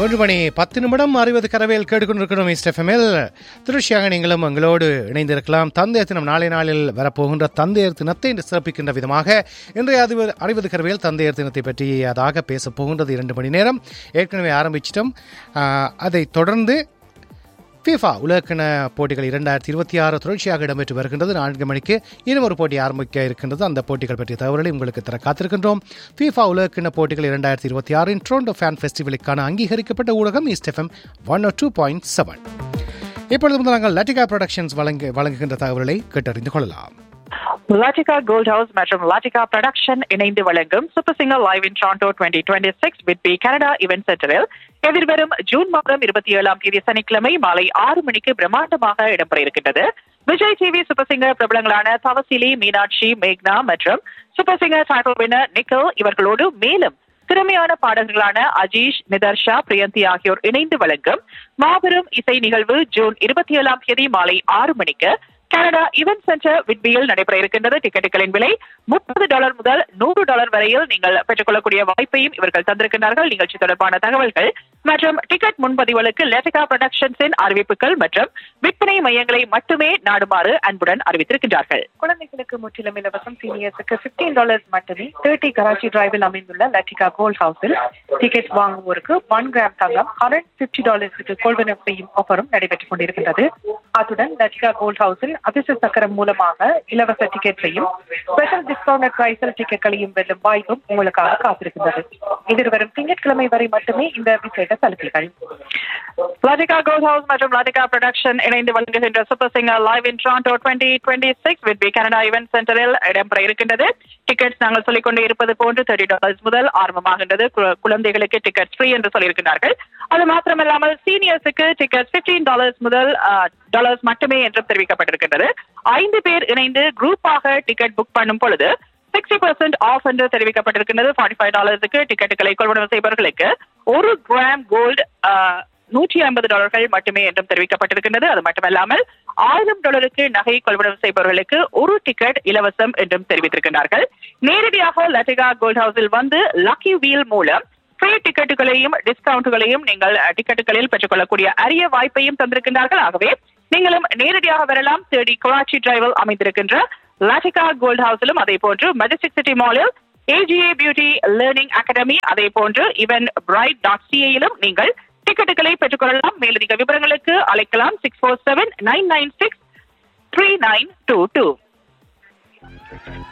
மூன்று மணி பத்து நிமிடம் அறுபது கரவேல் கேட்டுக்கொண்டிருக்கிறோம் இஸ்டெஃபமில் திருச்சியாக நீங்களும் எங்களோடு இணைந்திருக்கலாம் தந்தையர் தினம் நாளை நாளில் வரப்போகின்ற தந்தையர் தினத்தை இன்று சிறப்பிக்கின்ற விதமாக இன்றைய அது அறுபது கரவேல் தந்தையர் தினத்தை பற்றியதாக பேசப் போகின்றது இரண்டு மணி நேரம் ஏற்கனவே ஆரம்பிச்சிட்டோம் ஆஹ், அதைத் தொடர்ந்து ஃபீஃபா உலகக்கிண போட்டிகள் இரண்டாயிரத்தி இருபத்தி ஆறு தொடர்ச்சியாக இடம்பெற்று வருகின்றது நான்கு மணிக்கு இன்னும் ஒரு போட்டி ஆரம்பிக்க இருக்கின்றது அந்த போட்டிகள் பற்றிய தகவல்களை உங்களுக்கு தர காத்திருக்கின்றோம் ஃபீஃபா உலகக்கிண போட்டிகள் இரண்டாயிரத்தி இருபத்தி ஆறின் ட்ரோண்டோ ஃபேன் ஃபெஸ்டிவலுக்கான அங்கீகரிக்கப்பட்ட ஊடகம் east FM one two point seven இப்பொழுது முதல் நாங்கள் லட்டிகா ப்ரொடக்ஷன்ஸ் வழங்கு வழங்குகின்ற தகவல்களை கேட்டறிந்து கொள்ளலாம் லாட்டிகா கோல்ட் ஹவுஸ் மற்றும் லாட்டிகா ப்ரொடக்ஷன் இணைந்து வழங்கும் super singer live in Toronto twenty twenty six with B Canada event சென்டரில் எதிர்வரும் ஜூன் மாதம் இருபத்தி ஏழாம் தேதி சனிக்கிழமை மாலை ஆறு மணிக்கு பிரம்மாண்டமாக இடம்பெற இருக்கின்றது விஜய் டிவி சூப்பர் சிங்கர் பிரபலங்களான தவசிலி மீனாட்சி மேக்னா மற்றும் super singer title winner Nikhil இவர்களோடு மேலும் திறமையான பாடல்களான அஜீஷ் நிதர்ஷா பிரியந்தி ஆகியோர் இணைந்து வழங்கும் மாபெரும் இசை நிகழ்வு ஜூன் இருபத்தி ஏழாம் தேதி மாலை ஆறு மணிக்கு கனடா இவென்ட் சென்டர் விட்பியில் நடைபெற இருக்கின்றது டிக்கெட்டுகளின் விலை முப்பது டாலர் முதல் நூறு டாலர் வரையில் நீங்கள் பெற்றுக்கொள்ளக்கூடிய வாய்ப்பையும் இவர்கள் தந்திருக்கிறார்கள் நிகழ்ச்சி தொடர்பான தகவல்கள் மற்றும் டிக்கெட் முன்பதிவுகளுக்கு லேட்டிகா ப்ரொடக்ஷன்ஸின் அறிவிப்புகள் மற்றும் விற்பனை மையங்களை மட்டுமே நாடுமாறு அன்புடன் அறிவித்திருக்கின்றார்கள் குழந்தைகளுக்கு முற்றிலும் இலவசம் சீனியர்ஸுக்கு 15 டாலர்ஸ் மட்டுமே தேர்ட்டி கராச்சி டிரைவில் அமைந்துள்ள லட்டிகா கோல்ட் ஹவுஸில் டிக்கெட் வாங்குவோருக்கு ஒன் கிராம் தங்கம் ஹண்ட்ரட் பிப்டி டாலர்ஸுக்கு கொள்வனவு செய்யும் ஆஃபரும் நடைபெற்றுக் கொண்டிருக்கின்றது அத்துடன் லட்டிகா கோல்ட் ஹவுஸில் அதிர்ஷ்ட சக்கரம் மூலமாக இலவச டிக்கெட்டையும் ஸ்பெஷல் டிஸ்கவுண்ட் பிரைஸில் டிக்கெட்களையும் வெல்லும் வாய்ப்பும் உங்களுக்காக காத்திருக்கின்றது எதிர்வரும் திங்கட்கிழமை வரை மட்டுமே இந்த விசேட சலுகைகள் லாட்டிகா கோல்ட் ஹவுஸ் மற்றும் லாட்டிகா ப்ரொடக்ஷன் இணைந்து வழங்குகின்ற super singer live in Toronto twenty twenty six with B Canada event சென்டரில் இடம்பெற இருக்கின்றது டிக்கெட்ஸ் நாங்கள் சொல்லிக் கொண்டே இருப்பது போன்று தேர்ட்டி டாலர்ஸ் முதல் ஆரம்பமாகின்றது கு- குழந்தைகளுக்கு டிக்கெட் ஃப்ரீ என்று சொல்லியிருக்கிறார்கள் அது மாத்திரமல்லாமல் சீனியர்ஸுக்கு டிக்கெட் 15 டாலர்ஸ் முதல் டாலர்ஸ் மட்டுமே என்றும் தெரிவிக்கப்பட்டிருக்கின்றது ஐந்து பேர் இணைந்து குரூப்பாக டிக்கெட் புக் பண்ணும் பொழுது சிக்ஸ்டி பர்சன்ட் ஆஃப் என்று தெரிவிக்கப்பட்டிருக்கின்றது ஃபார்ட்டி ஃபைவ் டாலர்ஸுக்கு டிக்கெட்டுகளை கொள்வனவு செய்பவர்களுக்கு ஒரு கிராம் கோல்டு நூற்றி ஐம்பது டாலர்கள் மட்டுமே என்றும் தெரிவிக்கப்பட்டிருக்கின்றது அது மட்டுமல்லாமல் ஆயிரம் டாலருக்கு நகை கொள்வனவு செய்பவர்களுக்கு ஒரு டிக்கெட் இலவசம் என்றும் தெரிவித்திருக்கிறார்கள் நேரடியாக லட்டிகா கோல்ட் ஹவுஸில் வந்து லக்கி வீல் மூலம் ஃப்ரீ டிக்கெட்டுகளையும் டிஸ்கவுண்ட்டுகளையும் நீங்கள் அஹ், டிக்கெட்டுகளில் பெற்றுக்கொள்ளக்கூடிய அரிய வாய்ப்பையும் தந்திருக்கின்றார்கள் ஆகவே நீங்களும் நேரடியாக வரலாம் தேடி கராச்சி டிரைவில் அமைந்திருக்கின்ற லாட்டிகா கோல்ட் ஹவுஸிலும் அதே போன்று மெஜஸ்டிக் சிட்டி மாலில் ஏஜிஏ பியூட்டி லேர்னிங் அகாடமி அதே போன்று இவன் பிரைட் டாட் சிஏயிலும் நீங்கள் டிக்கெட்டுகளை பெற்றுக்கொள்ளலாம் மேலதிக விவரங்களுக்கு அழைக்கலாம் six four seven nine nine six three nine two two